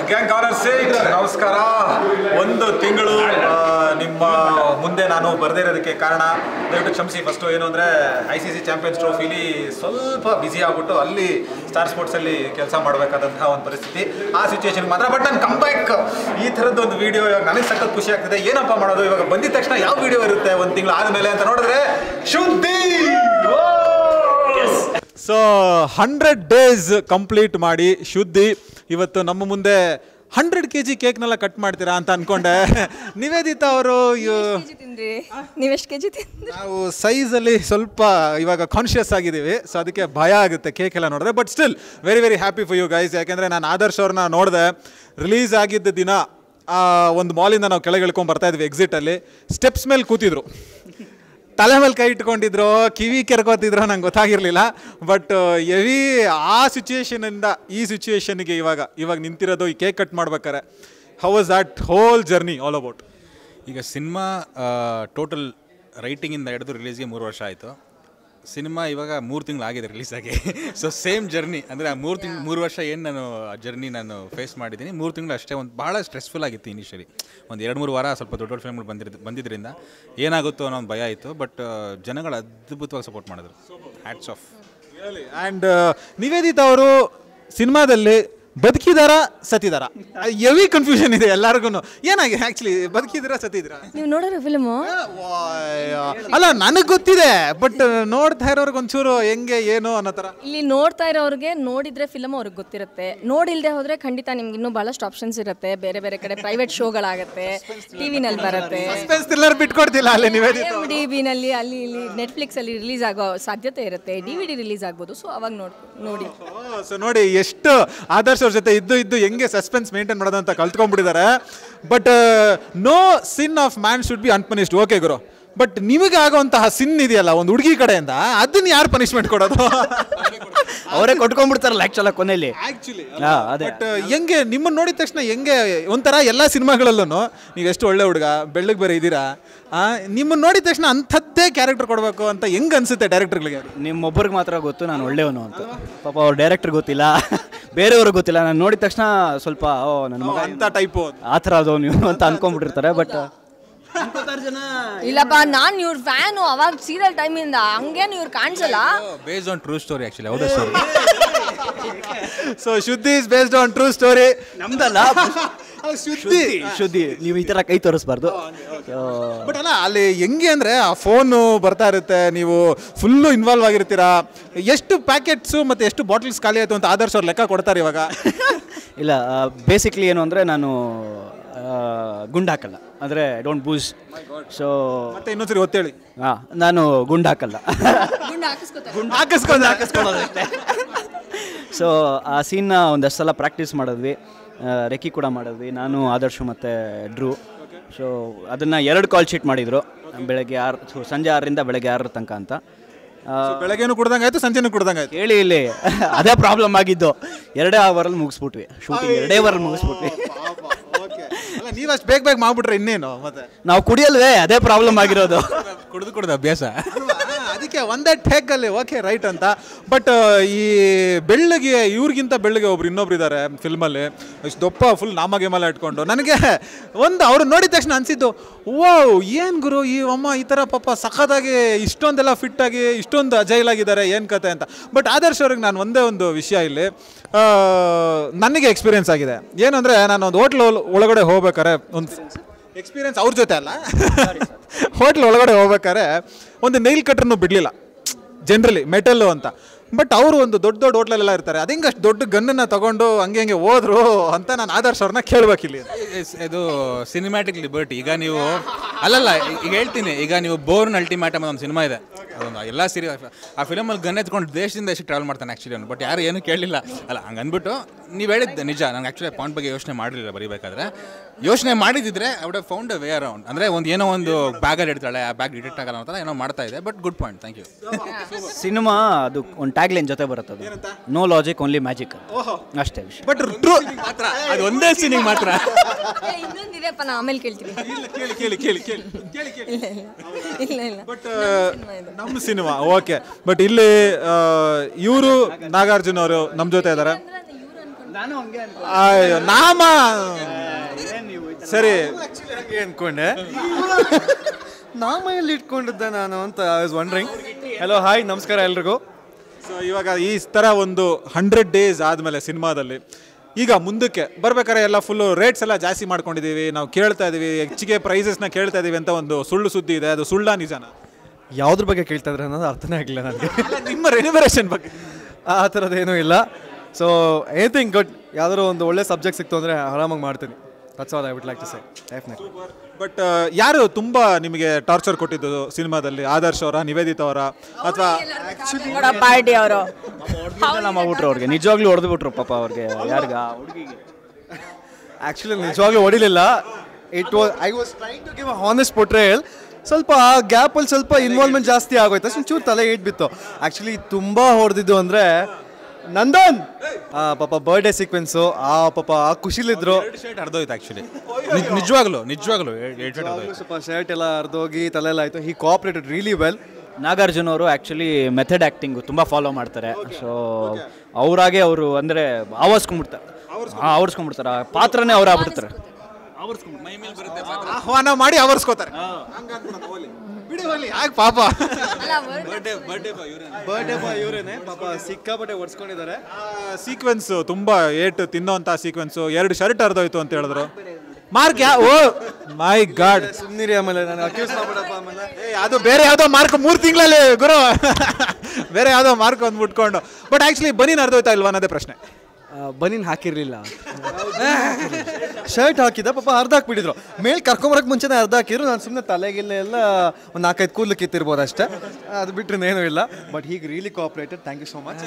Gang honour ಸೇಟ್ ನಮಸ್ಕಾರ ಒಂದು ತಿಂಗಳು ಆ, ನಿಮ್ಮ ಮುಂದೆ ನಾನು ಬರದೇ ಇರೋದಕ್ಕೆ ಕಾರಣ ದಯವಿಟ್ಟು ಕ್ಷಮಿಸಿ ಫಸ್ಟು ಏನು ಅಂದರೆ ಐ ಸಿ ಸಿ ಚಾಂಪಿಯನ್ಸ್ ಟ್ರೋಫಿಲಿ ಸ್ವಲ್ಪ ಬ್ಯುಸಿ ಆಗ್ಬಿಟ್ಟು ಅಲ್ಲಿ ಸ್ಟಾರ್ ಸ್ಪೋರ್ಟ್ಸಲ್ಲಿ ಕೆಲಸ ಮಾಡಬೇಕಾದಂತಹ ಒಂದು ಪರಿಸ್ಥಿತಿ ಆ ಸಿಚುವೇಶನ್ ಮಾತ್ರ ಬಟ್ ನಾನು ಕಮ್ ಬ್ಯಾಕ್ ಈ ಥರದ್ದು ಒಂದು ವಿಡಿಯೋ ಇವಾಗ ನನಗೆ ಸಖತ್ ಖುಷಿ ಆಗ್ತಿದೆ ಏನಪ್ಪ ಮಾಡೋದು ಇವಾಗ ಬಂದಿದ ತಕ್ಷಣ ಯಾವ ವಿಡಿಯೋ ಇರುತ್ತೆ ಒಂದು ತಿಂಗಳು ಆದಮೇಲೆ ಅಂತ ನೋಡಿದ್ರೆ ಶುದ್ಧಿ ಸೊ ಹಂಡ್ರೆಡ್ ಡೇಸ್ ಕಂಪ್ಲೀಟ್ ಮಾಡಿ ಶುದ್ಧಿ ಇವತ್ತು ನಮ್ಮ ಮುಂದೆ ಹಂಡ್ರೆಡ್ ಕೆ ಜಿ ಕೇಕ್ನೆಲ್ಲ ಕಟ್ ಮಾಡ್ತೀರಾ ಅಂತ ಅನ್ಕೊಂಡೆ ನಿವೇದಿತಾ ಅವರು ಕೆಜಿ ತಿಂದ್ರಿ ನೀವೆಷ್ಟು ಕೆಜಿ ತಿಂದ್ರಿ ನಾವು ಸೈಜಲ್ಲಿ ಸ್ವಲ್ಪ ಇವಾಗ ಕಾನ್ಷಿಯಸ್ ಆಗಿದ್ದೀವಿ ಸೊ ಅದಕ್ಕೆ ಭಯ ಆಗುತ್ತೆ ಕೇಕ್ ಎಲ್ಲ ನೋಡಿದ್ರೆ but still very very happy for you guys ಯಾಕೆಂದರೆ ನಾನು ಆದರ್ಶ್ ಅವ್ರನ್ನ ನೋಡಿದೆ ರಿಲೀಸ್ ಆಗಿದ್ದ ದಿನ ಆ, ಒಂದು ಮಾಲಿಂದ ನಾವು ಕೆಳಗೆ ಇಳ್ಕೊಂಡು ಬರ್ತಾ ಇದ್ವಿ ಎಕ್ಸಿಟಲ್ಲಿ ಸ್ಟೆಪ್ಸ್ ಮೇಲೆ ಕೂತಿದ್ರು ತಲೆ ಮೇಲೆ ಕೈ ಇಟ್ಕೊಂಡಿದ್ರು ಕಿವಿ ಕೆರ್ಕೋತಿದ್ರು ನಂಗೆ ಗೊತ್ತಾಗಿರಲಿಲ್ಲ ಬಟ್ ಎವಿ ಆ ಸಿಚುವೇಶನಿಂದ ಈ ಸಿಚುವೇಶನ್ಗೆ ಇವಾಗ ಇವಾಗ ನಿಂತಿರೋದು ಈ ಕೇಕ್ ಕಟ್ ಮಾಡ್ಬೇಕಾರೆ how was that whole journey all about ಈಗ ಸಿನಿಮಾ ಟೋಟಲ್ ರೈಟಿಂಗಿಂದ ಹಿಡಿದು ರಿಲೀಸ್ಗೆ ಮೂರು ವರ್ಷ ಆಯಿತು ಸಿನಿಮಾ ಇವಾಗ ಮೂರು ತಿಂಗಳು ಆಗಿದೆ ರಿಲೀಸ್ ಆಗಿ ಸೊ ಸೇಮ್ ಜರ್ನಿ ಅಂದರೆ ಆ ಮೂರು ತಿಂಗಳು ಮೂರು ವರ್ಷ ಏನು ನಾನು ಆ ಜರ್ನಿ ನಾನು ಫೇಸ್ ಮಾಡಿದ್ದೀನಿ ಮೂರು ತಿಂಗಳು ಅಷ್ಟೇ ಒಂದು ಭಾಳ ಸ್ಟ್ರೆಸ್ಫುಲ್ ಆಗಿತ್ತು ಇನಿಷಿಯಲಿ ಒಂದು ಎರಡು ಮೂರು ವಾರ ಸ್ವಲ್ಪ ದೊಡ್ಡ ದೊಡ್ಡ ಫಿಲ್ಮ್ಗಳು ಬಂದಿರೋದು ಬಂದಿದ್ದರಿಂದ ಏನಾಗುತ್ತೋ ಅನ್ನೋ ಒಂದು ಭಯ ಇತ್ತು ಬಟ್ ಜನಗಳು ಅದ್ಭುತವಾಗಿ ಸಪೋರ್ಟ್ ಮಾಡಿದ್ರು ಹ್ಯಾಟ್ಸ್ ಆಫ್ ಆ್ಯಂಡ್ ನಿವೇದಿತಾ ಅವರು ಸಿನಿಮಾದಲ್ಲಿ ಬದುಕಿದಾರ ಸತ್ತಿದಾರ ಎವಿ ಕನ್ಫ್ಯೂಷನ್ ಇದೆ ಎಲ್ಲರಿಗೂ ಏನಾಗಿದೆ ಆ್ಯಕ್ಚುಲಿ ಬದುಕಿದಿರ ಸತ್ತಿದ್ದೀರಾ ನೀವು ನೋಡೋರು ಫಿಲ್ಮು ಅಲ್ಲ ನನಗೆ ಗೊತ್ತಿದೆ ಬಟ್ ನೋಡ್ತಾ ಇರೋರ್ಗೆ ಒಂಚೂರು ಹೆಂಗೆ ಏನು ಅನ್ನೋ ಥರ ಇಲ್ಲಿ ನೋಡ್ತಾ ಇರೋರಿಗೆ ನೋಡಿದ್ರೆ ಫಿಲಮ್ ಅವ್ರಿಗೆ ಗೊತ್ತಿರುತ್ತೆ ನೋಡಿಲ್ದೆ ಹೋದ್ರೆ ಖಂಡಿತ ನಿಮ್ಗೆ ಇನ್ನೂ ಭಾಳಷ್ಟು ಆಪ್ಷನ್ಸ್ ಇರುತ್ತೆ ಬೇರೆ ಬೇರೆ ಕಡೆ ಪ್ರೈವೇಟ್ ಶೋಗಳಾಗತ್ತೆ ಟಿವಿನಲ್ಲಿ ಬರುತ್ತೆ ಸಸ್ಪೆನ್ಸ್ ಥ್ರಿಲ್ಲರ್ ಬಿಟ್ಕೊಡ್ತಿಲ್ಲ ಅಲ್ಲಿ ನಿವೇದಿತಾ ಡಿ ಬಿನಲ್ಲಿ ಅಲ್ಲಿ ಇಲ್ಲಿ ನೆಟ್ಫ್ಲಿಕ್ಸ್ ಅಲ್ಲಿ ರಿಲೀಸ್ ಆಗೋ ಸಾಧ್ಯತೆ ಇರುತ್ತೆ ಡಿ ವಿ ಡಿ ರಿಲೀಸ್ ಆಗ್ಬೋದು ಸೊ ಅವಾಗ ನೋಡ್ ನೋಡಿ ಸೊ ನೋಡಿ ಎಷ್ಟು ಆದರ್ಶ ಅವ್ರ ಜೊತೆ ಇದ್ದು ಇದ್ದು ಹೆಂಗೆ ಸಸ್ಪೆನ್ಸ್ ಮೇಂಟೈನ್ ಮಾಡೋದು ಅಂತ ಕಲ್ತ್ಕೊಂಡ್ಬಿಟ್ಟಿದ್ದಾರೆ but no sin of man should be unpunished okay ಗುರು ಬಟ್ ನಿಮಗೆ ಆಗುವಂತಹ ಸಿನ್ ಇದೆಯಲ್ಲ ಒಂದು ಹುಡುಗಿ ಕಡೆಯಿಂದ ಅದನ್ನ ಯಾರು ಪನಿಷ್ಮೆಂಟ್ ಕೊಡೋದು ಅವರೇ ಕೊಟ್ಕೊಂಡ್ಬಿಡ್ತಾರಲ್ಲ ಆ್ಯಕ್ಚುಲ ಕೊನೆಯಲ್ಲಿ ಆಕ್ಚುಲಿ ಹಾ, ಅದೇ ಬಟ್ ಹೆಂಗೆ ನಿಮ್ಮನ್ನ ನೋಡಿದ ತಕ್ಷಣ ಹೆಂಗೆ ಒಂಥರ ಎಲ್ಲ ಸಿನಿಮಾಗಳಲ್ಲೂ ನೀವು ಎಷ್ಟು ಒಳ್ಳೆ ಹುಡುಗ ಬೆಳ್ಳಗೆ ಬೇರೆ ಇದ್ದೀರಾ ಆ, ನಿಮ್ಮನ್ನ ನೋಡಿದ ತಕ್ಷಣ ಅಂಥದ್ದೇ ಕ್ಯಾರೆಕ್ಟರ್ ಕೊಡಬೇಕು ಅಂತ ಹೆಂಗ್ ಅನ್ಸುತ್ತೆ ಡೈರೆಕ್ಟರ್ಗಳಿಗೆ ನಿಮ್ಮೊಬ್ಬರಿಗೆ ಮಾತ್ರ ಗೊತ್ತು ನಾನು ಒಳ್ಳೆಯವನು ಅಂತ ಪಾಪ ಅವ್ರ ಡೈರೆಕ್ಟರ್ ಗೊತ್ತಿಲ್ಲ ಬೇರೆಯವ್ರಿಗೆ ಗೊತ್ತಿಲ್ಲ ನಾನು ನೋಡಿದ ತಕ್ಷಣ ಸ್ವಲ್ಪ ಓ ನನ್ನ ಮಗ ಅಂತ ಟೈಪು ಆ ಥರ ಅದು ನೀವು ಅಂತ ಅನ್ಕೊಂಡ್ಬಿಟ್ಟಿರ್ತಾರೆ ಬಟ್ ಜನ ಇಲ್ಲಪ್ಪ ನಾನು ಇವ್ರ ಫ್ಯಾನು ಅವಾಗ ಸೀರಿಯಲ್ ಟೈಮಿಂದ ಹಂಗೇನು ಇವ್ರು ಕಾಣಿಸಲ್ಲ based on true story actually ಹೌದಾ story so Shuddhi is based on true story ನಮ್ದಲ್ಲ ಶುದ್ಧಿ ಶುದ್ಧಿ ನೀವು ಈ ಥರ ಕೈ ತೋರಿಸ್ಬಾರ್ದು ಬಟ್ ಅಲ್ಲ ಅಲ್ಲಿ ಹೆಂಗೆ ಅಂದರೆ ಆ ಫೋನು ಬರ್ತಾ ಇರುತ್ತೆ ನೀವು ಫುಲ್ಲು ಇನ್ವಾಲ್ವ್ ಆಗಿರ್ತೀರಾ ಎಷ್ಟು ಪ್ಯಾಕೆಟ್ಸು ಮತ್ತು ಎಷ್ಟು ಬಾಟಲ್ಸ್ ಖಾಲಿ ಆಯಿತು ಅಂತ ಆದರ್ಶ ಅವ್ರು ಲೆಕ್ಕ ಕೊಡ್ತಾರೆ ಇವಾಗ ಇಲ್ಲ ಬೇಸಿಕ್ಲಿ ಏನು ಅಂದರೆ ನಾನು ಗುಂಡು ಹಾಕಲ್ಲ ಅಂದರೆ ಡೋಂಟ್ ಬೂಸ್ ಸೊ ಮತ್ತೆ ಇನ್ನೊಂದ್ಸರಿ ಒತ್ತೇಳಿ ಹಾಂ ನಾನು ಗುಂಡು ಹಾಕಲ್ಲ ಹಾಕಿಸ್ಕೊಂಡು ಹಾಕಿಸ್ಕೊಳ್ಳೋದಷ್ಟೇ ಸೊ ಆ ಸೀನ್ನ ಒಂದಷ್ಟು ಸಲ ಪ್ರಾಕ್ಟೀಸ್ ಮಾಡಿದ್ವಿ ಆ, ರೆಕ್ಕಿ ಕೂಡ ಮಾಡಿದ್ವಿ ನಾನು ಆದರ್ಶು ಮತ್ತು ಡ್ರೂ ಸೊ ಅದನ್ನು ಎರಡು ಕಾಲ್ ಶೀಟ್ ಮಾಡಿದರು ಬೆಳಗ್ಗೆ ಆರು ಸೊ ಸಂಜೆ ಆರರಿಂದ ಬೆಳಗ್ಗೆ ಆರರ ತನಕ ಅಂತ ಆ, ಬೆಳಗ್ಗೆನೂ ಕುಡ್ದಂಗಾಯ್ತು ಸಂಜೆನೂ ಕುಡ್ದಂಗಾಯ್ತು ಹೇಳಿ ಇಲ್ಲಿ ಅದೇ ಪ್ರಾಬ್ಲಮ್ ಆಗಿದ್ದು ಎರಡೇ ಅವರಲ್ಲಿ ಮುಗಿಸ್ಬಿಟ್ವಿ ಶೂಟಿಂಗ್ ಎರಡೇ ಅವರಲ್ಲಿ ಮುಗಿಸ್ಬಿಟ್ವಿ ಅಲ್ಲ ನೀವು ಅಷ್ಟು ಬೇಗ ಬೇಗ ಮಾಡ್ಬಿಟ್ರೆ ಇನ್ನೇನು ಮತ್ತೆ ನಾವು ಕುಡಿಯಲ್ವೇ ಅದೇ ಪ್ರಾಬ್ಲಮ್ ಆಗಿರೋದು ಕುಡಿದು ಕುಡಿದು ಅಭ್ಯಾಸ ಅಲ್ವಾ? ಅದಕ್ಕೆ ಒಂದೇ ಟೇಕಲ್ಲಿ ಓಕೆ ರೈಟ್ ಅಂತ ಬಟ್ ಈ ಬೆಳ್ಳಗೆ ಇವ್ರಿಗಿಂತ ಬೆಳ್ಳಗೆ ಒಬ್ರು ಇನ್ನೊಬ್ರು ಇದ್ದಾರೆ ಫಿಲ್ಮಲ್ಲಿ ಇಷ್ಟು ದೊಪ್ಪ ಫುಲ್ ನಾಮಗೆಮಲ ಇಟ್ಕೊಂಡು ನನಗೆ ಒಂದು ಅವ್ರು ನೋಡಿದ ತಕ್ಷಣ ಅನಿಸಿದ್ದು ಓ ಏನು ಗುರು ಈ ಅಮ್ಮ ಈ ಥರ ಪಾಪ ಸಖತ್ತಾಗಿ ಇಷ್ಟೊಂದೆಲ್ಲ ಫಿಟ್ಟಾಗಿ ಇಷ್ಟೊಂದು ಅಜೈಲ್ ಆಗಿದ್ದಾರೆ ಏನು ಕತೆ ಅಂತ ಬಟ್ ಆದರ್ಶ್ ಅವ್ರಿಗೆ ನಾನು ಒಂದೇ ಒಂದು ವಿಷಯ ಇಲ್ಲಿ ಆ, ನನಗೆ ಎಕ್ಸ್ಪೀರಿಯನ್ಸ್ ಆಗಿದೆ ಏನಂದರೆ ನಾನು ಒಂದು ಹೋಟ್ಲ್ ಒಳಗಡೆ ಹೋಗ್ಬೇಕಾರೆ ಒಂದು ಎಕ್ಸ್ಪೀರಿಯನ್ಸ್ ಅವ್ರ ಜೊತೆ ಅಲ್ಲ ಹೋಟ್ಲ್ ಒಳಗಡೆ ಹೋಗ್ಬೇಕಾದ್ರೆ ಒಂದು ನೈಲ್ ಕಟ್ರನ್ನು ಬಿಡಲಿಲ್ಲ ಜನರಲಿ ಮೆಟಲ್ಲು ಅಂತ ಬಟ್ ಅವರು ಒಂದು ದೊಡ್ಡ ದೊಡ್ಡ ಹೋಟ್ಲಲ್ಲೆಲ್ಲ ಇರ್ತಾರೆ ಅದು ಹಿಂಗೆ ಅಷ್ಟು ದೊಡ್ಡ ಗನ್ನನ್ನು ತಗೊಂಡು ಹಂಗೆ ಹಂಗೆ ಹೋದ್ರು ಅಂತ ನಾನು ಆದರ್ಶ್ ಅವ್ರನ್ನ ಕೇಳ್ಬೇಕಿಲ್ಲಿ Yes, ಇದು ಸಿನಿಮ್ಯಾಟಿಕ್ ಲಿಬರ್ಟಿ ಈಗ ನೀವು ಅಲ್ಲಲ್ಲ ಈ- ಈಗ ಹೇಳ್ತೀನಿ ಈಗ ನೀವು ಬೋರ್ನ್ ಅಲ್ಟಿಮ್ಯಾಟಮ್ ಒಂದು ಸಿನಿಮಾ ಇದೆ ಅದೊಂದು ಎಲ್ಲ ಸಿರಿ ಆ ಫಿಲಮಲ್ಲಿ ಗನ್ ಎತ್ಕೊಂಡು ದೇಶದಿಂದ ಎಷ್ಟು ಟ್ರಾವೆಲ್ ಮಾಡ್ತಾನೆ ಆ್ಯಕ್ಚುಲಿ ಅವನು ಬಟ್ ಯಾರು ಏನು ಕೇಳಲಿಲ್ಲ ಅಲ್ಲ ಹಂಗೆ ಅಂದ್ಬಿಟ್ಟು ನೀವು ಹೇಳಿದ್ದೆ ನಿಜ ನಂಗೆ ಆ್ಯಕ್ಚುಲಿ ಪಾಯಿಂಟ್ ಬಗ್ಗೆ ಯೋಚನೆ ಮಾಡಲಿಲ್ಲ ಬರೀಬೇಕಾದ್ರೆ ಯೋಚನೆ ಮಾಡಿದಿದ್ರೆ I would found way around ಅಂದರೆ ಒಂದು ಏನೋ ಒಂದು ಬ್ಯಾಗಲ್ಲಿ ಇಡ್ತಾಳೆ ಆ ಬ್ಯಾಗ್ ಡಿಟೆಕ್ಟ್ ಆಗಲ್ಲ ಅಂತ ಏನೋ ಮಾಡ್ತಾ ಇದೆ but good point thank you cinema ಅದು ಒಂದು ಟ್ಯಾಗ್ ಲೈನ್ ಜೊತೆ ಬರುತ್ತೆ ಅದು ನೋ ಲಾಜಿಕ್ ಓನ್ಲಿ ಮ್ಯಾಜಿಕ್ ಅಷ್ಟೇ ವಿಷಯ ಬಟ್ ಟ್ರೂ ಮಾತ್ರ ಅದು ಒಂದೇ ಸೀನಿಗೆ ಮಾತ್ರ ಇನ್ನೊಂದಿದೆಪ್ಪ ನಾ ಆಮೇಲೆ ಕೇಳ್ತೀನಿ ಕೇಳಿ ಕೇಳಿ ಕೇಳಿ ಕೇಳಿ ಕೇಳಿ ಕೇಳಿ ಇಲ್ಲ ಇಲ್ಲ ಇಲ್ಲ ಇಲ್ಲ ಬಟ್ ನಮ್ಮ ಸಿನಿಮಾ ಓಕೆ ಬಟ್ ಇಲ್ಲಿ ಇವರು ನಾಗಾರ್ಜುನ ಅವರು ನಮ್ಮ ಜೊತೆ ಇದ್ದಾರೆ ಅಯ್ಯೋ ನಾಮ ಸರಿ ಹಾಗೆ ಅನ್ಕೊಂಡೆ ನಾಮ ಎಲ್ಲಿ ಇಟ್ಕೊಂಡಿದ್ದೆ ನಾನು ಅಂತ I was wondering hello hi ನಮಸ್ಕಾರ ಎಲ್ರಿಗೂ ಸೊ ಇವಾಗ ಈ ಥರ ಒಂದು ಹಂಡ್ರೆಡ್ ಡೇಸ್ ಆದಮೇಲೆ ಸಿನಿಮಾದಲ್ಲಿ ಈಗ ಮುಂದಕ್ಕೆ ಬರ್ಬೇಕಾದ್ರೆ ಎಲ್ಲ ಫುಲ್ಲು ರೇಟ್ಸ್ ಎಲ್ಲ ಜಾಸ್ತಿ ಮಾಡ್ಕೊಂಡಿದ್ದೀವಿ ನಾವು ಕೇಳ್ತಾ ಇದೀವಿ ಹೆಚ್ಚಿಗೆ ಪ್ರೈಸಸ್ನ ಕೇಳ್ತಾ ಇದೀವಿ ಅಂತ ಒಂದು ಸುಳ್ಳು ಸುದ್ದಿ ಇದೆ ಅದು ಸುಳ್ಳ ನಿಜನ ಯಾವ್ದ್ರ ಬಗ್ಗೆ ಕೇಳ್ತಾ ಇದ್ರೆ ಅನ್ನೋದು ಅರ್ಥನೇ ಆಗಲಿಲ್ಲ ನನಗೆ ನಿಮ್ಮ ರೆನ್ಯುಮರೇಷನ್ ಬಗ್ಗೆ ಆ ಥರದ್ದೇನೂ ಇಲ್ಲ ಸೊ ಎನಿಥಿಂಗ್ ಗುಡ್ ಯಾವ್ದಾದ್ರು ಒಂದು ಒಳ್ಳೆ ಸಬ್ಜೆಕ್ಟ್ ಸಿಕ್ತು ಅಂದರೆ ಆರಾಮಾಗಿ ಮಾಡ್ತೀನಿ that's all I would like to say definitely but ಯಾರು ತುಂಬ ನಿಮಗೆ ಟಾರ್ಚರ್ ಕೊಟ್ಟಿದ್ದು ಸಿನಿಮಾದಲ್ಲಿ ಆದರ್ಶ್ ಅವರ ನಿವೇದಿತ ಅವರ ಅಥವಾ ಪಾರ್ಟಿ ಅವರು ನಮ್ಮ ಬಿಟ್ರು ಅವ್ರಿಗೆ ನಿಜವಾಗ್ಲೂ ಹೊಡೆದು ಬಿಟ್ರು ಪಾಪ ಅವ್ರಿಗೆ ಯಾರಿಗ ಹುಡುಗಿಗೆ ಆ್ಯಕ್ಚುಲಿ ನಿಜವಾಗ್ಲೂ ಹೊಡಿಲಿಲ್ಲ it was I was trying to give a honest portrayal ಸ್ವಲ್ಪ ಆ ಗ್ಯಾಪಲ್ಲಿ ಸ್ವಲ್ಪ ಇನ್ವಾಲ್ವ್ಮೆಂಟ್ ಜಾಸ್ತಿ ಆಗೋಯ್ತು ಅಷ್ಟು ಚೂರು ತಲೆ ಏಟ್ ಬಿತ್ತು ಆ್ಯಕ್ಚುಲಿ ತುಂಬ ಹೊಡೆದಿದ್ದು ಅಂದರೆ ನಂದನ್ ಆ ಪಾಪ ಬರ್ಡೇ ಸೀಕ್ವೆನ್ಸು ಆ ಪಾಪ ಆ ಖುಷಿಲಿದ್ರು ಎರಡು ಶರ್ಟ್ ಹರಿದೋಯ್ತು ಆ್ಯಕ್ಚುಲಿ ನಿಜವಾಗ್ಲು ನಿಜವಾಗ್ಲು ಎರಡು ಶರ್ಟ್ ಹರಿದೋಯ್ತು ಸ್ವಲ್ಪ ಶರ್ಟ್ ಎಲ್ಲ ಹರಿದೋಗಿ ತಲೆ ಎಲ್ಲ ಆಯಿತು he cooperated really well Nagarjuna ಅವರು ಆ್ಯಕ್ಚುಲಿ ಮೆಥಡ್ ಆ್ಯಕ್ಟಿಂಗ್ ತುಂಬ ಫಾಲೋ ಮಾಡ್ತಾರೆ ಸೊ ಅವರಾಗೆ ಅವರು ಅಂದರೆ ಆವರ್ಸ್ಕೊಂಡ್ಬಿಡ್ತಾರೆ ಹಾಂ ಆವರ್ಸ್ಕೊಂಡ್ಬಿಡ್ತಾರೆ ಆ ಪಾತ್ರನೇ ಅವ್ರು ಆಗ್ಬಿಡ್ತಾರೆ ಆಹ್ವಾನ ಮಾಡಿ ಅವರ್ಸ್ಕೋತಾರೆ ಬಿಡಿ ಹೋಗ್ಲಿ ಯಾಕೆ ಪಾಪ ಬರ್ಡೇ ಬಾಯ್ ಇವರೇನೆ ಪಾಪ ಸಿಕ್ಕಾಪಟ್ಟೆ ಒಡ್ಸ್ಕೊಂಡಿದ್ದಾರೆ ಸೀಕ್ವೆನ್ಸ್ ತುಂಬಾ ಏಟ್ ತಿನ್ನೋಂಥ ಸೀಕ್ವೆನ್ಸು ಎರಡು ಶರ್ಟ್ ಹರಿದೋಯ್ತು ಅಂತ ಹೇಳಿದ್ರು ಮಾರ್ಕ್ ಯಾ ಓ ಮೈ ಗಾಡ್ ಸುಮ್ಮನಿರಿ ಆಮೇಲೆ ನಾನು ಅಕ್ಯೂಸ್ ಮಾಡ್ಬೇಡಪ್ಪ ಆಮೇಲೆ ಅದು ಬೇರೆ ಯಾವುದೋ ಮಾರ್ಕ್ ಮೂರು ತಿಂಗಳಲ್ಲಿ ಗುರು ಬೇರೆ ಯಾವುದೋ ಮಾರ್ಕ್ ಒಂದು ಮುಟ್ಕೊಂಡು ಬಟ್ ಆ್ಯಕ್ಚುಲಿ ಬನೀನ್ ಹರಿದೋಯ್ತಾ ಇಲ್ವಾ ಅನ್ನೋದೇ ಪ್ರಶ್ನೆ ಬನೀನ್ ಹಾಕಿರ್ಲಿಲ್ಲ ಶರ್ಟ್ ಹಾಕಿದ ಪಾಪ ಅರ್ಧ ಹಾಕ್ಬಿಟ್ಟಿದ್ರು ಮೇಲ್ ಕರ್ಕೊಂಬರಕ್ಕೆ ಮುಂಚೆನೇ ಅರ್ಧ ಹಾಕಿದ್ರು ನಾನು ಸುಮ್ಮನೆ ತಲೆಗಿಲ್ಲ ಎಲ್ಲ ಒಂದು ನಾಲ್ಕೈದು ಕೂದಲು ಕಿತ್ತಿರ್ಬೋದು ಅಷ್ಟೇ ಅದು ಬಿಟ್ಟರೆ ಏನೂ ಇಲ್ಲ ಬಟ್ ಹೀಗೆ really cooperated thank you so much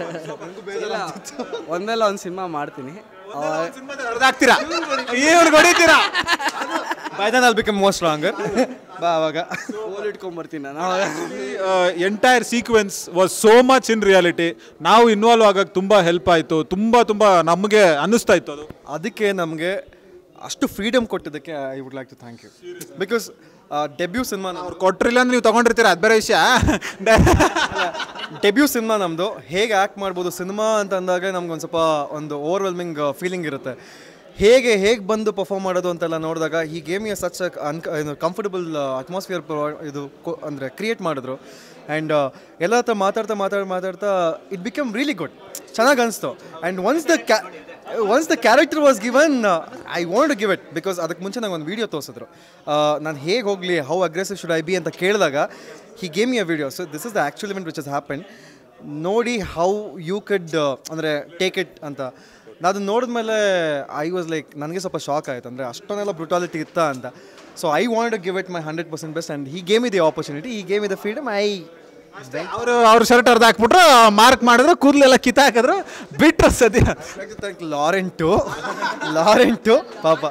ಒಂದಲ್ಲ ಒಂದು ಸಿನಿಮಾ ಮಾಡ್ತೀನಿ ಹರಿದಾಕ್ತೀರಾ ಇವ್ರಿಗೆ ಹೊಡಿತೀರಾ by then all become most stronger ಬಾ ಅವಾಗ ಗೋಲ್ ಇಟ್ಕೊಂಡ್ಬರ್ತೀನಿ ನಾನು entire sequence was so much in reality ನಾವು ಇನ್ವಾಲ್ವ್ ಆಗಕ್ಕೆ ತುಂಬ ಹೆಲ್ಪ್ ಆಯಿತು ತುಂಬ ತುಂಬ ನಮಗೆ ಅನ್ನಿಸ್ತಾ ಇತ್ತು ಅದು ಅದಕ್ಕೆ ನಮಗೆ ಅಷ್ಟು ಫ್ರೀಡಮ್ ಕೊಟ್ಟಿದ್ದಕ್ಕೆ I would like to thank you because debut cinema ಅವ್ರು ಕೊಟ್ರಿಲ್ಲ ಅಂದ್ರೆ ನೀವು ತಗೊಂಡಿರ್ತೀರಾ ಅದು ಬೇರೆ ವಿಷಯ ಡೆಬ್ಯೂ ಸಿನಿಮಾ ನಮ್ಮದು ಹೇಗೆ ಆ್ಯಕ್ಟ್ ಮಾಡ್ಬೋದು ಸಿನಿಮಾ ಅಂತ ಅಂದಾಗ ನಮ್ಗೆ ಒಂದು ಸ್ವಲ್ಪ ಒಂದು ಓವರ್ವೆಲ್ಮಿಂಗ್ ಫೀಲಿಂಗ್ ಇರುತ್ತೆ ಹೇಗೆ ಹೇಗೆ ಬಂದು ಪರ್ಫಾರ್ಮ್ ಮಾಡೋದು ಅಂತೆಲ್ಲ ನೋಡಿದಾಗ ಈ game such uncomfortable atmosphere ಇದು ಅಂದರೆ ಕ್ರಿಯೇಟ್ ಮಾಡಿದ್ರು ಆ್ಯಂಡ್ ಎಲ್ಲ ಹತ್ರ ಮಾತಾಡ್ತಾ ಮಾತಾಡ್ ಮಾತಾಡ್ತಾ ಇಟ್ ಬಿಕಮ್ ರಿಯಲಿ ಗುಡ್ ಚೆನ್ನಾಗಿ ಅನಿಸ್ತು and once the ca once the character was given I want give it because ಅದಕ್ಕೆ ಮುಂಚೆ ನಂಗೆ ಒಂದು ವೀಡಿಯೋ ತೋರಿಸಿದ್ರು ನಾನು ಹೇಗೆ ಹೋಗಲಿ how aggressive should I be ಅಂತ ಕೇಳಿದಾಗ he game a video so this is the actual event which is happen ನೋಡಿ ಹೌ ಯು ಕಡ್ ಅಂದರೆ ಟೇಕ್ ಇಟ್ ಅಂತ ನಾನು ಅದನ್ನ ನೋಡಿದ್ಮೇಲೆ ಐ ವಾಸ್ ಲೈಕ್ ನನಗೆ ಸ್ವಲ್ಪ ಶಾಕ್ ಆಯಿತು ಅಂದರೆ ಅಷ್ಟೊಂದೆಲ್ಲ ಬ್ರುಟಾಲಿಟಿ ಇತ್ತಾ ಅಂತ so I want to give it my hundred percent best and ಈ ಗೇಮ್ ಇದೆ ಆಪರ್ಚುನಿಟಿ ಈ ಗೇಮ್ ಇದೆ ಫ್ರೀಡಮ್ ಐ ಅವರು ಅವ್ರ ಶರ್ಟ್ ಹರ್ದು ಹಾಕ್ಬಿಟ್ರು ಮಾರ್ಕ್ ಮಾಡಿದ್ರು ಕೂದಲೆಲ್ಲ ಕಿತ್ತ ಹಾಕಿದ್ರು ಬಿಟ್ರು ಸದ್ಯ ಥ್ಯಾಂಕ್ ಲಾರೆಂಟು ಲಾರೆಂಟು ಪಾಪ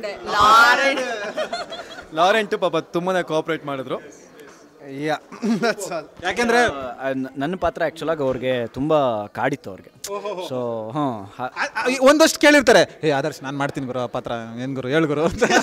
ಲಾರೆಂಟು ಪಾಪ ತುಂಬಾ ಕೋಆಪ್ರೇಟ್ ಮಾಡಿದ್ರು ಯಾ ದಟ್ಸ್ ಆಲ್ ಯಾಕೆಂದ್ರೆ ಆ, ನ- ನನ್ನ ಪಾತ್ರ ಆ್ಯಕ್ಚುಲಾಗಿ ಅವ್ರಿಗೆ ತುಂಬ ಕಾಡಿತ್ತು ಅವ್ರಿಗೆ ಸೊ ಹಾಂ ಆ- ಆ- ಒಂದಷ್ಟು ಕೇಳಿರ್ತಾರೆ ಏ ಆದರ್ಶ್ ನಾನು ಮಾಡ್ತೀನಿ ಗುರು ಆ ಪಾತ್ರ ಏನ್ ಗುರು ಹೇಳು ಗುರು ಅಂತ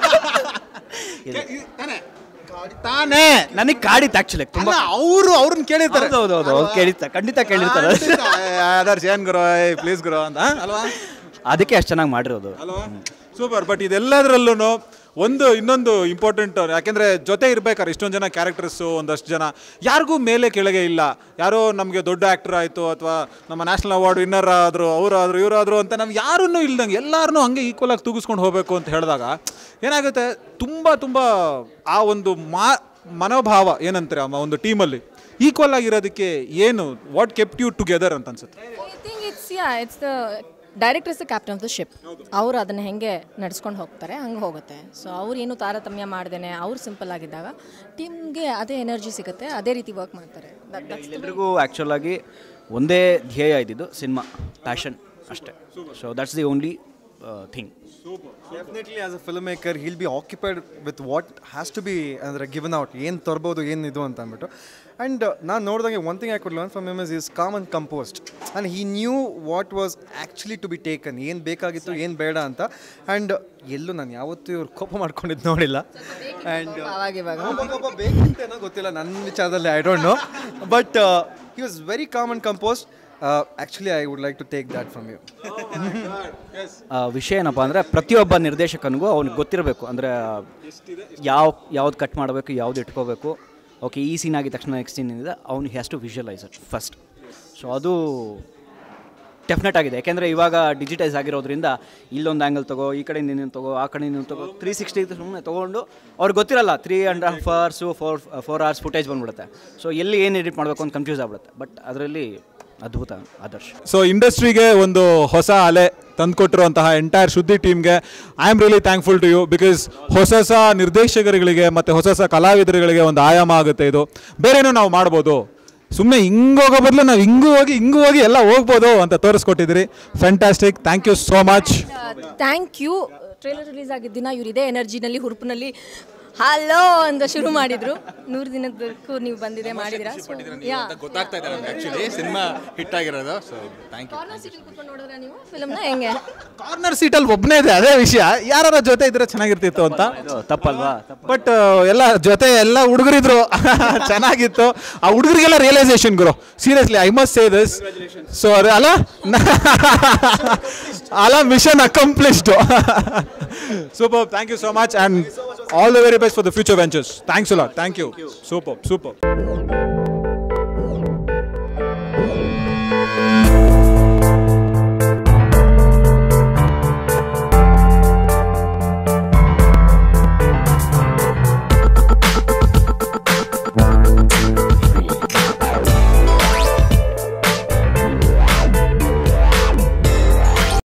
ತಾನೇ? ತಾನೇ ನನಗೆ ಕಾಡಿತ್ತು ಆ್ಯಕ್ಚುಲಿ ತುಂಬ ಅವರು ಅವ್ರನ್ನ ಕೇಳಿರ್ತಾರೆ ಹೌದು ಹೌದು ಹೌದು ಕೇಳಿರ್ತಾರೆ ಖಂಡಿತ ಕೇಳಿರ್ತಾರೆ ಏ, ಆದರ್ಶ್ ಏನ್ ಗುರು ಏ ಪ್ಲೀಸ್ ಗುರು ಅಂತ ಅಲ್ವಾ ಅದಕ್ಕೆ ಅಷ್ಟು ಚೆನ್ನಾಗಿ ಮಾಡಿರೋದು ಅಲ್ವಾ ಸೂಪರ್ ಬಟ್ ಇದೆಲ್ಲದರಲ್ಲೂ ಒಂದು ಇನ್ನೊಂದು ಇಂಪಾರ್ಟೆಂಟ್ ಯಾಕೆಂದರೆ ಜೊತೆ ಇರ್ಬೇಕಾದ್ರೆ ಇಷ್ಟೊಂದು ಜನ ಕ್ಯಾರೆಕ್ಟರ್ಸು ಒಂದಷ್ಟು ಜನ ಯಾರಿಗೂ ಮೇಲೆ ಕೆಳಗೆ ಇಲ್ಲ ಯಾರೋ ನಮಗೆ ದೊಡ್ಡ ಆ್ಯಕ್ಟರ್ ಆಯಿತು ಅಥವಾ ನಮ್ಮ ನ್ಯಾಷನಲ್ ಅವಾರ್ಡ್ ವಿನ್ನರ್ ಆದರು ಅವರಾದರು ಇವರಾದರು ಅಂತ ನಮ್ಗೆ ಯಾರನ್ನೂ ಇಲ್ದಂಗೆ ಎಲ್ಲರನ್ನೂ ಹಂಗೆ ಈಕ್ವಲಾಗಿ ತೂಗಿಸ್ಕೊಂಡು ಹೋಗಬೇಕು ಅಂತ ಹೇಳಿದಾಗ ಏನಾಗುತ್ತೆ ತುಂಬ ತುಂಬ ಆ ಒಂದು ಮಾ ಮನೋಭಾವ ಏನಂತಾರೆ ಆ ಒಂದು ಟೀಮಲ್ಲಿ ಈಕ್ವಲ್ ಆಗಿರೋದಕ್ಕೆ ಏನು ವಾಟ್ ಕೆಪ್ಟ್ ಯು ಟುಗೆದರ್ ಅಂತ ಅನ್ಸುತ್ತೆ I think it's yeah it's the director is the captain of the ship ಅವ್ರು ಅದನ್ನ ಹೆಂಗೆ ನಡ್ಸ್ಕೊಂಡು ಹೋಗ್ತಾರೆ ಹಂಗೆ ಹೋಗುತ್ತೆ ಸೊ ಅವ್ರು ಏನು ತಾರತಮ್ಯ ಮಾಡ್ದೇನೆ ಅವ್ರು ಸಿಂಪಲ್ ಆಗಿದ್ದಾಗ ಟೀಮ್ಗೆ ಅದೇ ಎನರ್ಜಿ ಸಿಗುತ್ತೆ ಅದೇ ರೀತಿ ವರ್ಕ್ ಮಾಡ್ತಾರೆ That- that's the- ಎಲ್ರಿಗೂ ಆ್ಯಕ್ಚುಲಾಗಿ ಒಂದೇ ಧ್ಯೇಯ ಇದ್ದಿದ್ದು ಸಿನಿಮಾ ಪ್ಯಾಷನ್ ಅಷ್ಟೇ so that's the only thing definitely as a film maker he'll be occupied with what has to be ಅಂದರೆ ಗಿವನ್ ಔಟ್ ಏನು ತರ್ಬೋದು ಏನು ಇದು ಅಂತ ಅಂದ್ಬಿಟ್ಟು ಆ್ಯಂಡ್ ನಾನು ನೋಡಿದಾಗೆ one thing I could learn from is is calm and composed and he knew what was actually to be taken ಏನು ಬೇಕಾಗಿತ್ತು ಏನು ಬೇಡ ಅಂತ ಆ್ಯಂಡ್ ಎಲ್ಲೂ ನಾನು ಯಾವತ್ತೂ ಇವ್ರು ಕೋಪ ಮಾಡ್ಕೊಂಡಿದ್ದು ನೋಡಿಲ್ಲ ಆ್ಯಂಡ್ ಅವಾಗ ಇವಾಗ ಬೇಕಿಂತೇನೋ ಗೊತ್ತಿಲ್ಲ ನನ್ನ ವಿಚಾರದಲ್ಲಿ I don't know but he was very calm and composed actually I would like to take that from you ಆ, ವಿಷಯ ಏನಪ್ಪ ಅಂದರೆ ಪ್ರತಿಯೊಬ್ಬ ನಿರ್ದೇಶಕನಿಗೂ ಅವ್ನಿಗೆ ಗೊತ್ತಿರಬೇಕು ಅಂದರೆ ಯಾವ ಯಾವ್ದು ಕಟ್ ಮಾಡಬೇಕು ಯಾವ್ದು ಇಟ್ಕೋಬೇಕು ಓಕೆ ಈ ಸೀನ್ ಆಗಿದ ತಕ್ಷಣ ನೆಕ್ಸ್ಟ್ ಸೀನ್ ಇದೆ ಅವ್ನು has to visualise it first so ಅದು ಡೆಫಿನೆಟ್ ಆಗಿದೆ ಯಾಕೆಂದರೆ ಇವಾಗ ಡಿಜಿಟೈಸ್ ಆಗಿರೋದ್ರಿಂದ ಇಲ್ಲೊಂದು ಆ್ಯಂಗಲ್ ತಗೋ ಈ ಕಡೆ ನೀನು ತಗೋ ಆ ಕಡೆ ನೀನು ತಗೋ ತ್ರೀ ಸಿಕ್ಸ್ಟಿ ಸುಮ್ಮನೆ ತೊಗೊಂಡು ಅವ್ರಿಗೆ ಗೊತ್ತಿರಲ್ಲ three and half hours four four hours footage ಬಂದ್ಬಿಡುತ್ತೆ ಸೊ ಎಲ್ಲಿ ಏನು ಎಡಿಟ್ ಮಾಡಬೇಕು ಅಂತ ಕನ್ಫ್ಯೂಸ್ ಆಗ್ಬಿಡುತ್ತೆ ಬಟ್ ಅದರಲ್ಲಿ ಅದ್ಭುತ ಆದರ್ಶ್ ಸೊ ಇಂಡಸ್ಟ್ರಿಗೆ ಒಂದು ಹೊಸ ಅಲೆ ತಂದುಕೊಟ್ಟಿರುವಂತಹ ಎಂಟೈರ್ ಸುದ್ದಿ ಟೀಮ್ಗೆ I am really thankful to you because ಹೊಸ ಹೊಸ ನಿರ್ದೇಶಕರುಗಳಿಗೆ ಮತ್ತು ಹೊಸ ಹೊಸ ಕಲಾವಿದರುಗಳಿಗೆ ಒಂದು ಆಯಾಮ ಆಗುತ್ತೆ ಇದು ಬೇರೆನೂ ನಾವು ಮಾಡ್ಬೋದು ಸುಮ್ಮನೆ ಹಿಂಗೆ ಹೋಗೋ ಬದಲು ನಾವು ಹಿಂಗೂ ಹೋಗಿ ಹಿಂಗೂ ಹೋಗಿ ಎಲ್ಲ ಹೋಗ್ಬೋದು ಅಂತ ತೋರಿಸ್ಕೊಟ್ಟಿದ್ದೀರಿ fantastic thank you so much thank you trailer release ಆಗಿದ್ದ ದಿನ ಇವ್ರು ಇದೇ ಎನರ್ಜಿನಲ್ಲಿ ಹುರುಪಿನಲ್ಲಿ ಹಲೋ ಅಂತ ಶುರು ಮಾಡಿದ್ರು ನೂರು ದಿನದಕ್ಕೂ ನೀವು ಬಂದಿದೆ ಮಾಡಿದಿರಾ ಯಾ ಗೊತ್ತಾಗ್ತಾ ಇದೆ ನಮ್ಗೆ ಆ್ಯಕ್ಚುಲಿ ಸಿನಿಮಾ ಹಿಟ್ ಆಗಿರೋದು ಸೊ ಥ್ಯಾಂಕ್ ಯು ಕಾರ್ನರ್ ಸೀಟಲ್ಲಿ ಕೂತ್ಕೊಂಡು ನೋಡಿದ್ರೆ ನೀವು ಫಿಲ್ಮ್ನ ಹೆಂಗೆ ಕಾರ್ನರ್ ಸೀಟಲ್ಲಿ ಒಬ್ಬನೇ ಇದೆ ಅದೇ ವಿಷಯ ಯಾರ ಜೊತೆ ಇದ್ರೆ ಚೆನ್ನಾಗಿರ್ತಿತ್ತು ಅಂತ ಇದು ತಪ್ಪಲ್ವಾ ತಪ್ಪು ಬಟ್ ಎಲ್ಲ ಜೊತೆ ಎಲ್ಲ ಹುಡುಗರಿದ್ರು ಚೆನ್ನಾಗಿತ್ತು ಆ ಹುಡುಗರಿಗೆಲ್ಲ ರಿಯಲೈಸೇಷನ್ ಗುರು seriously I must say this so ಅಲ್ಲ ಅಲ್ಲ mission accomplished super thank you so much and all the very best for the future ventures thanks ಅಲ್ಲ ಥ್ಯಾಂಕ್ ಯು ಸೂಪರ್ ಸೂಪರ್